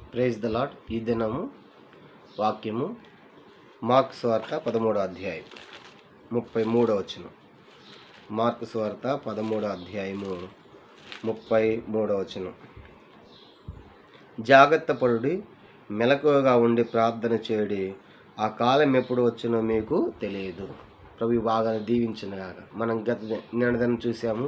praise the lot ఈ దినము వాక్యము మార్క్ స్వార్త పదమూడో అధ్యాయం ముప్పై మూడో వచనం మార్క్ స్వార్త పదమూడో అధ్యాయము ముప్పై మూడో వచనం జాగ్రత్త పడుడి మెలకువగా ఉండి ప్రార్థన చేయడి ఆ కాలం ఎప్పుడు వచ్చునో మీకు తెలియదు ప్రభు బాగా దీవించినగాక మనం గత నిన్నదనం చూసాము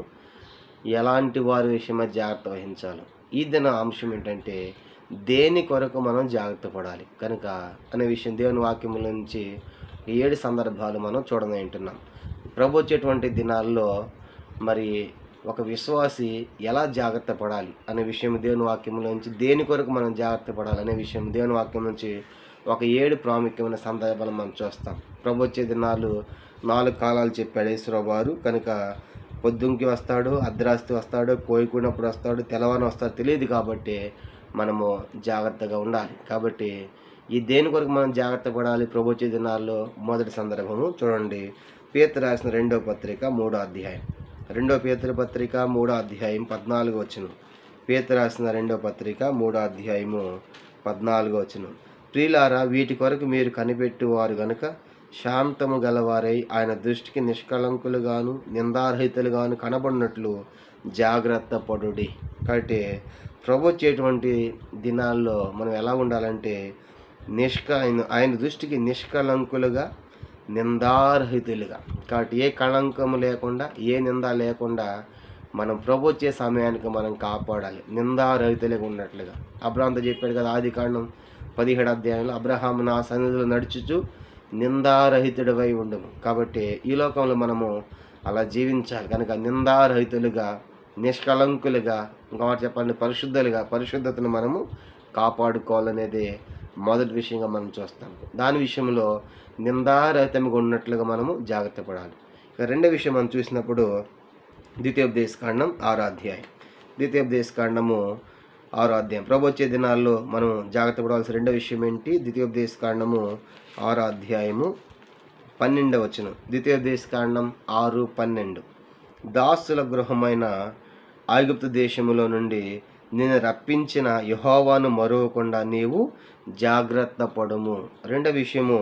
ఎలాంటి వారి విషయమై జాగ్రత్త వహించాలి ఈ దిన అంశం ఏంటంటే దేని కొరకు మనం జాగ్రత్త పడాలి కనుక అనే విషయం దేవుని వాక్యముల నుంచి ఏడు సందర్భాలు మనం చూడనంటున్నాం ప్రభు వచ్చేటువంటి దినాల్లో మరి ఒక విశ్వాసి ఎలా జాగ్రత్త పడాలి అనే విషయం దేవుని వాక్యముల నుంచి దేని కొరకు మనం జాగ్రత్త పడాలి అనే విషయం దేవుని వాక్యం నుంచి ఒక ఏడు ప్రాముఖ్యమైన సందర్భాలు మనం చూస్తాం ప్రభు వచ్చే దినాలు నాలుగు కాలాలు చెప్పాడు ఈశ్వరరావు వారు కనుక పొద్దుంకి వస్తాడు అర్ధరాస్తి వస్తాడు కోయికున్నప్పుడు వస్తాడు తెల్లవారు వస్తాడు తెలియదు కాబట్టి మనము జాగ్రత్తగా ఉండాలి కాబట్టి ఈ దేని కొరకు మనం జాగ్రత్త పడాలి ప్రభు వచ్చే దినాల్లో మొదటి సందర్భము చూడండి పేత రాసిన రెండో పత్రిక మూడో అధ్యాయం రెండో పేతుల పత్రిక మూడో అధ్యాయం పద్నాలుగు వచ్చును పేత రాసిన రెండో పత్రిక మూడో అధ్యాయము పద్నాలుగు వచ్చును ప్రియులారా వీటి కొరకు మీరు కనిపెట్టువారు గనుక శాంతము గలవారై ఆయన దృష్టికి నిష్కళంకులుగాను నిందారహితులుగాను కనబడినట్లు జాగ్రత్త పడుడి కాబట్టి ప్రభు వచ్చేటువంటి దినాల్లో మనం ఎలా ఉండాలంటే నిష్క ఆయన ఆయన దృష్టికి నిష్కళంకులుగా నిందారహితులుగా కాబట్టి ఏ కళంకము లేకుండా ఏ నింద లేకుండా మనం ప్రభు వచ్చే సమయానికి మనం కాపాడాలి నిందారహితులుగా ఉన్నట్లుగా అబ్రాంత చెప్పాడు కదా ఆది కాండం పదిహేడు అధ్యాయంలో అబ్రహాం నా సన్నిధిలో నడుచుచు నిందారహితుడివై ఉండము కాబట్టి ఈ లోకంలో మనము అలా జీవించాలి కనుక నిందారహితులుగా నిష్కళంకులుగా ఇంకొకటి చెప్పాలి పరిశుద్ధులుగా పరిశుద్ధతను మనము కాపాడుకోవాలనేది మొదటి విషయంగా మనం చూస్తాం దాని విషయంలో నిందారహితంగా ఉన్నట్లుగా మనము జాగ్రత్త పడాలి ఇక రెండో విషయం మనం చూసినప్పుడు ద్వితీయోపదేశ కాండం ఆరో అధ్యాయం ద్వితీయోపదేశ కాండము ఆరో అధ్యాయం ప్రభు వచ్చే దినాల్లో మనం జాగ్రత్త పడవలసిన రెండో విషయం ఏంటి ద్వితీయోపదేశ కాండము ఆరో అధ్యాయము పన్నెండవ వచనం ద్వితీయోపదేశ కాండం ఆరు పన్నెండు దాసుల గృహమైన ఐగుప్తు దేశములో నుండి నేను రప్పించిన యహోవాను మరువకుండా నీవు జాగ్రత్త పడుము రెండో విషయము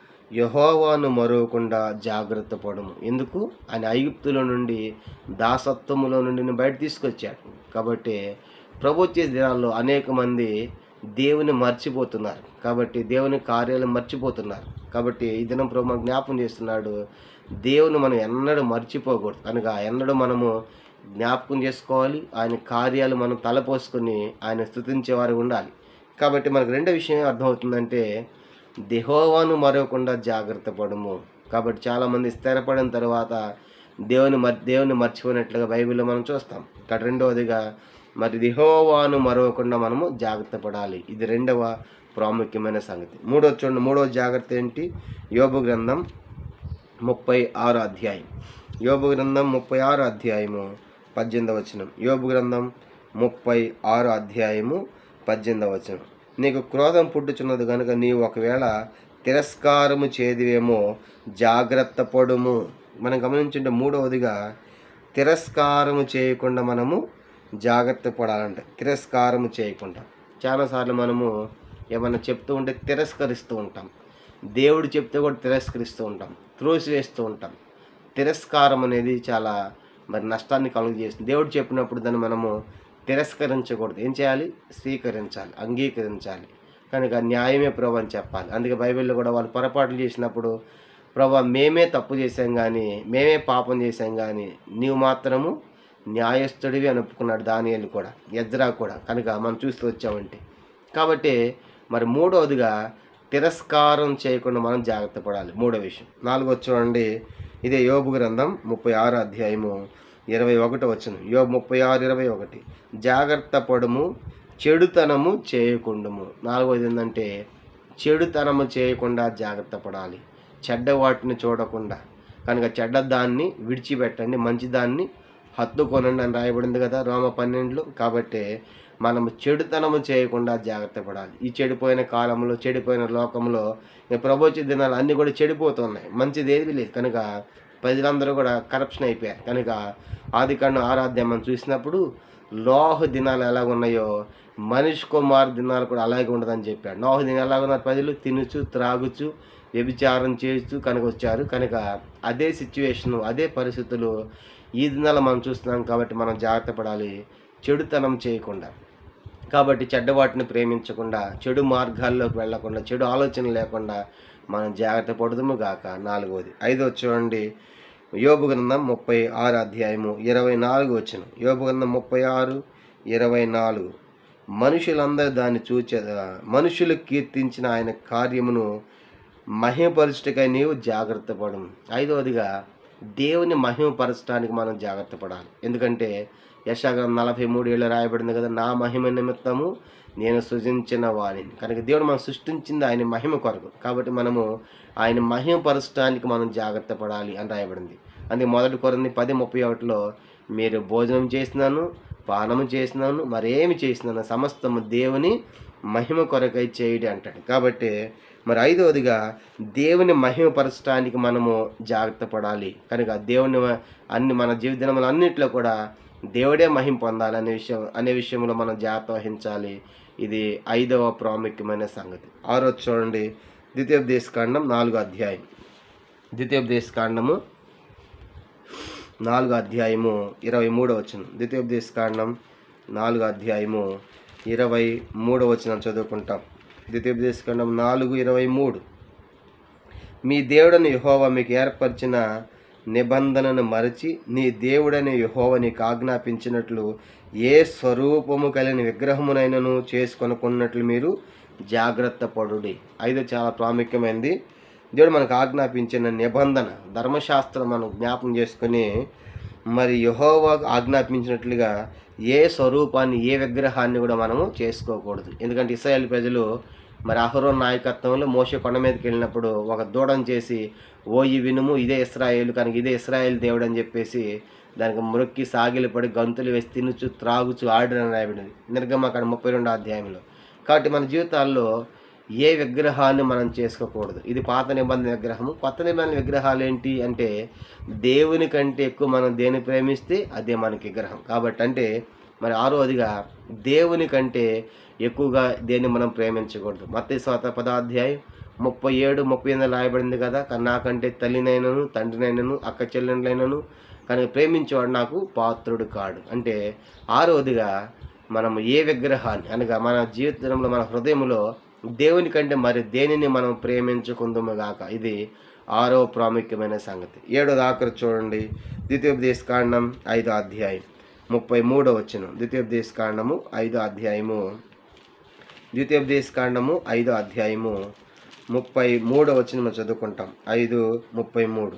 యహోవాను మరువకుండా జాగ్రత్త పడుము ఎందుకు ఆయన ఐగుప్తులో నుండి దాసత్వములో నుండి నేను బయట తీసుకొచ్చాడు కాబట్టి ప్రభు వచ్చే దినాల్లో అనేక మంది దేవుని మర్చిపోతున్నారు కాబట్టి దేవుని కార్యాలు మర్చిపోతున్నారు కాబట్టి ఈ దినం ప్రభు మనకు జ్ఞాపం చేస్తున్నాడు దేవుని మనం ఎన్నడూ మర్చిపోకూడదు కనుక ఎన్నడూ మనము జ్ఞాపకం చేసుకోవాలి ఆయన కార్యాలు మనం తలపోసుకొని ఆయన స్థుతించేవారు ఉండాలి కాబట్టి మనకు రెండో విషయం ఏం అర్థమవుతుందంటే దేహోవాను మరవకుండా జాగ్రత్త పడము కాబట్టి చాలామంది స్థిరపడిన తర్వాత దేవుని మర్ దేవుని మర్చిపోయినట్లుగా బైబిల్లో మనం చూస్తాం ఇక్కడ రెండవదిగా మరి దిహోవాను మరవకుండా మనము జాగ్రత్త పడాలి ఇది రెండవ ప్రాముఖ్యమైన సంగతి మూడో చూడండి మూడవ జాగ్రత్త ఏంటి యోబు గ్రంథం ముప్పై ఆరు అధ్యాయం యోబు గ్రంథం ముప్పై ఆరు అధ్యాయము పద్దెనిమిదవ వచనం యోబు గ్రంథం ముప్పై ఆరు అధ్యాయము పద్దెనిమిదవ వచనం నీకు క్రోధం పుట్టుచున్నది కనుక నీవు ఒకవేళ తిరస్కారము చేదివేమో జాగ్రత్త పడుము మనం గమనించుంటే మూడవదిగా తిరస్కారము చేయకుండా మనము జాగ్రత్త పడాలంట తిరస్కారము చేయకుండా చాలాసార్లు మనము ఏమన్నా చెప్తూ ఉంటే తిరస్కరిస్తూ ఉంటాం దేవుడు చెప్తే కూడా తిరస్కరిస్తూ ఉంటాం త్రోసివేస్తూ ఉంటాం తిరస్కారం అనేది చాలా మరి నష్టాన్ని కలుగజేస్తుంది దేవుడు చెప్పినప్పుడు దాన్ని మనము తిరస్కరించకూడదు ఏం చేయాలి స్వీకరించాలి అంగీకరించాలి కనుక న్యాయమే ప్రభు అని చెప్పాలి అందుకే బైబిల్లో కూడా వాళ్ళు పొరపాట్లు చేసినప్పుడు ప్రభా మేమే తప్పు చేశాం కానీ మేమే పాపం చేశాం కానీ నీవు మాత్రము న్యాయస్థుడివి అని ఒప్పుకున్నాడు దానియలు కూడా ఎజ్రా కూడా కనుక మనం చూస్తూ వచ్చామంటే కాబట్టి మరి మూడవదిగా తిరస్కారం చేయకుండా మనం జాగ్రత్త పడాలి మూడో విషయం నాలుగో చూడండి ఇదే యోబు గ్రంథం ముప్పై ఆరు అధ్యాయము ఇరవై ఒకటి వచ్చిన యోబు ముప్పై ఆరు ఇరవై ఒకటి జాగ్రత్త పడుము చెడుతనము చేయకుండము నాలుగోది ఏంటంటే చెడుతనము చేయకుండా జాగ్రత్త పడాలి చెడ్డ వాటిని చూడకుండా కనుక చెడ్డ దాన్ని విడిచిపెట్టండి మంచి దాన్ని హత్తుకొనండి అని రాయబడింది కదా రోమ పన్నెండులో కాబట్టి మనం చెడుతనము చేయకుండా జాగ్రత్త పడాలి ఈ చెడిపోయిన కాలంలో చెడిపోయిన లోకంలో ఈ ప్రభుత్వ దినాలు అన్నీ కూడా చెడిపోతున్నాయి మంచిది ఏది లేదు కనుక ప్రజలందరూ కూడా కరప్షన్ అయిపోయారు కనుక ఆది కాండం ఆరాధ్యం మనం చూసినప్పుడు లోహ దినాలు ఎలాగ ఉన్నాయో మనిషి కుమార్ దినాలు కూడా అలాగే ఉండదని చెప్పాడు నోహ దినాలు ఎలాగ ఉన్నారు ప్రజలు తినుచు త్రాగుచు వ్యభిచారం చేస్తూ కనుక వచ్చారు కనుక అదే సిచ్యువేషను అదే పరిస్థితులు ఈ దినాలు మనం చూస్తున్నాం కాబట్టి మనం జాగ్రత్త పడాలి చెడుతనం చేయకుండా కాబట్టి చెడ్డవాటిని ప్రేమించకుండా చెడు మార్గాల్లోకి వెళ్లకుండా చెడు ఆలోచన లేకుండా మనం జాగ్రత్త పడుదుము గాక నాలుగవది ఐదో చూడండి యోబు గ్రంథం ముప్పై ఆరు అధ్యాయము ఇరవై నాలుగు వచ్చిన యోబు గ్రంథం ముప్పై ఆరు ఇరవై నాలుగు మనుషులందరూ దాన్ని చూచే మనుషులు కీర్తించిన ఆయన కార్యమును మహిమపరచుటకై నీవు జాగ్రత్త పడము ఐదవదిగా దేవుని మహిమపరచడానికి మనం జాగ్రత్త పడాలి ఎందుకంటే యశాగ్రం నలభై మూడు ఏళ్ళు రాయబడింది కదా నా మహిమ నిమిత్తము నేను సృజించిన వాణిని కనుక దేవుడు మనం సృష్టించింది ఆయన మహిమ కొరకు కాబట్టి మనము ఆయన మహిమపరచడానికి మనం జాగ్రత్త పడాలి అని రాయబడింది అందుకే మొదటి కొరంది పది ముప్పై ఒకటిలో మీరు భోజనం చేసినాను పానము చేసినాను మరేమి చేసినాను సమస్తము దేవుని మహిమ కొరకై చేయడి అంటాడు కాబట్టి మరి ఐదవదిగా దేవుని మహిమపరచడానికి మనము జాగ్రత్త పడాలి కనుక దేవుని అన్ని మన జీవితంలో అన్నింటిలో కూడా దేవుడే మహిమ పొందాలి అనే విషయం అనే విషయంలో మనం జాగ్రత్త వహించాలి ఇది ఐదవ ప్రాముఖ్యమైన సంగతి ఆరో చూడండి ద్వితీయోపదేశ కాండం నాలుగో అధ్యాయం ద్వితీయోపదేశ కాండము నాలుగో అధ్యాయము ఇరవై మూడో వచనం ద్వితీయోపదేశ కాండం నాలుగో అధ్యాయము ఇరవై మూడో వచనం చదువుకుంటాం ద్వితీయోపదేశ కాండం నాలుగు ఇరవై మూడు మీ దేవుడని యహోవా మీకు ఏర్పరిచిన నిబంధనను మరచి నీ దేవుడని యహోవ నీకు ఆజ్ఞాపించినట్లు ఏ స్వరూపము కలిగిన విగ్రహమునైనను చేసుకొనుకున్నట్లు మీరు జాగ్రత్త పడుడి ఐదు చాలా ప్రాముఖ్యమైనది దేవుడు మనకు ఆజ్ఞాపించిన నిబంధన ధర్మశాస్త్రం మనం జ్ఞాపం చేసుకుని మరి యహోవా ఆజ్ఞాపించినట్లుగా ఏ స్వరూపాన్ని ఏ విగ్రహాన్ని కూడా మనము చేసుకోకూడదు ఎందుకంటే ఇస్రాయేల్ ప్రజలు మరి అహరో నాయకత్వంలో మోసే కొండ మీదకి వెళ్ళినప్పుడు ఒక దూడం చేసి ఓ ఈ వినుము ఇదే ఇస్రాయేల్ కనుక ఇదే ఇస్రాయేల్ దేవుడు అని చెప్పేసి దానికి మొక్కి సాగిలపడి గంతులు వేసి తినుచు త్రాగుచు ఆడిన రాయబడింది నిర్గమకాండ ముప్పై రెండో అధ్యాయంలో కాబట్టి మన జీవితాల్లో ఏ విగ్రహాన్ని మనం చేసుకోకూడదు ఇది పాత నిబంధన విగ్రహము కొత్త నిబంధన విగ్రహాలు ఏంటి అంటే దేవుని కంటే ఎక్కువ మనం దేని ప్రేమిస్తే అదే మనకి విగ్రహం కాబట్టి అంటే మరి ఆరోదిగా దేవుని కంటే ఎక్కువగా దేన్ని మనం ప్రేమించకూడదు మత్తి స్వాత పదాధ్యాయం ముప్పై ఏడు ముప్పై ఎనిమిది రాయబడింది కదా కానీ నాకంటే తల్లినైనను తండ్రినైనను అక్క చెల్లెండ్లైనను కానీ ప్రేమించేవాడు నాకు పాత్రుడు కాడు అంటే ఆరోదిగా మనం ఏ విగ్రహాన్ని అనగా మన జీవితంలో మన హృదయంలో దేవుని కంటే మరి దేనిని మనం ప్రేమించుకుందాము గాక ఇది ఆరో ప్రాముఖ్యమైన సంగతి ఏడో ఆఖరి చూడండి ద్వితీయోపదేశ కాండం ఐదో అధ్యాయం ముప్పై మూడో వచ్చిన ద్వితీయోపదేశ కాండము ఐదో అధ్యాయము ద్వితీయోపదేశ కాండము ఐదో అధ్యాయము ముప్పై మూడో వచ్చిన మనం చదువుకుంటాం ఐదు ముప్పై మూడు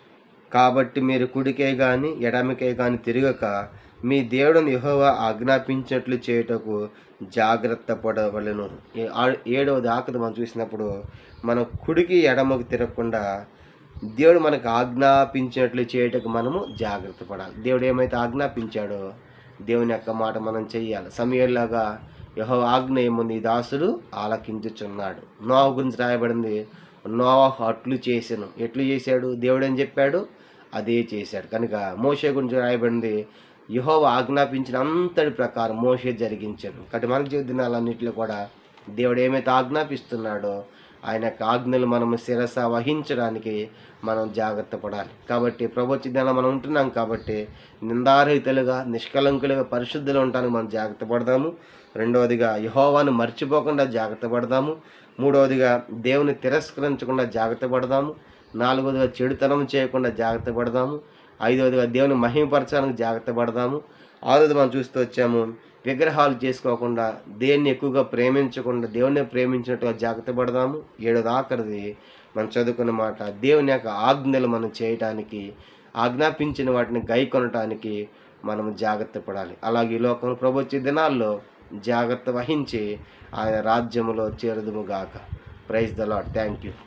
కాబట్టి మీరు కుడికే గాని ఎడమకే గాని తిరగక మీ దేవుడిని యెహోవా ఆజ్ఞాపించినట్లు చేయుటకు జాగ్రత్త పడవలను ఏ- ఆ- ఏడవది ఆకలి మనం చూసినప్పుడు మనం కుడికి ఎడమకు తిరగకుండా దేవుడు మనకు ఆజ్ఞాపించినట్లు చేయుటకు మనము జాగ్రత్త పడాలి దేవుడు ఏమైతే ఆజ్ఞాపించాడో దేవుని యొక్క మాట మనం చెయ్యాలి సమయంలాగా యహో ఆజ్ఞ ఏముంది ఈ దాసుడు ఆలకించుచున్నాడు నోవ గురించి రాయబడింది నోవాహు అట్లు చేసాను ఎట్లు చేశాడు దేవుడు ఏం చెప్పాడు అదే చేశాడు కనుక మోషే గురించి రాయబడింది యహోవ ఆజ్ఞాపించిన అంతటి ప్రకారం మోషే జరిగించాను కాబట్టి మన జీవిత దినాలన్నింటిలో కూడా దేవుడు ఏమైతే ఆజ్ఞాపిస్తున్నాడో ఆయన యొక్క ఆజ్ఞలు మనం శిరస వహించడానికి మనం జాగ్రత్త పడాలి కాబట్టి ప్రభుత్వ దినాలు మనం ఉంటున్నాం కాబట్టి నిందారహితులుగా నిష్కలంకులుగా పరిశుద్ధులు ఉండడానికి మనం జాగ్రత్త పడదాము రెండవదిగా యహోవాను మర్చిపోకుండా జాగ్రత్త పడదాము మూడవదిగా దేవుని తిరస్కరించకుండా జాగ్రత్త పడదాము నాలుగవదిగా చెడుతనం చేయకుండా జాగ్రత్త పడదాము ఐదవదిగా దేవుని మహిమపరచడానికి జాగ్రత్త పడదాము ఆరోది మనం చూస్తూ వచ్చాము విగ్రహాలు చేసుకోకుండా దేన్ని ఎక్కువగా ప్రేమించకుండా దేవుని ప్రేమించినట్టుగా జాగ్రత్త పడదాము ఏడోది ఆఖరిది మనం చదువుకున్న మాట దేవుని యొక్క ఆజ్ఞలు మనం చేయటానికి ఆజ్ఞాపించిన వాటిని గై కొనటానికి మనం జాగ్రత్త పడాలి అలాగే ఈ లోకంలో ప్రభుత్వ దినాల్లో జాగ్రత్త వహించి ఆయన రాజ్యములో చేరదుము గాక praise the Lord thank you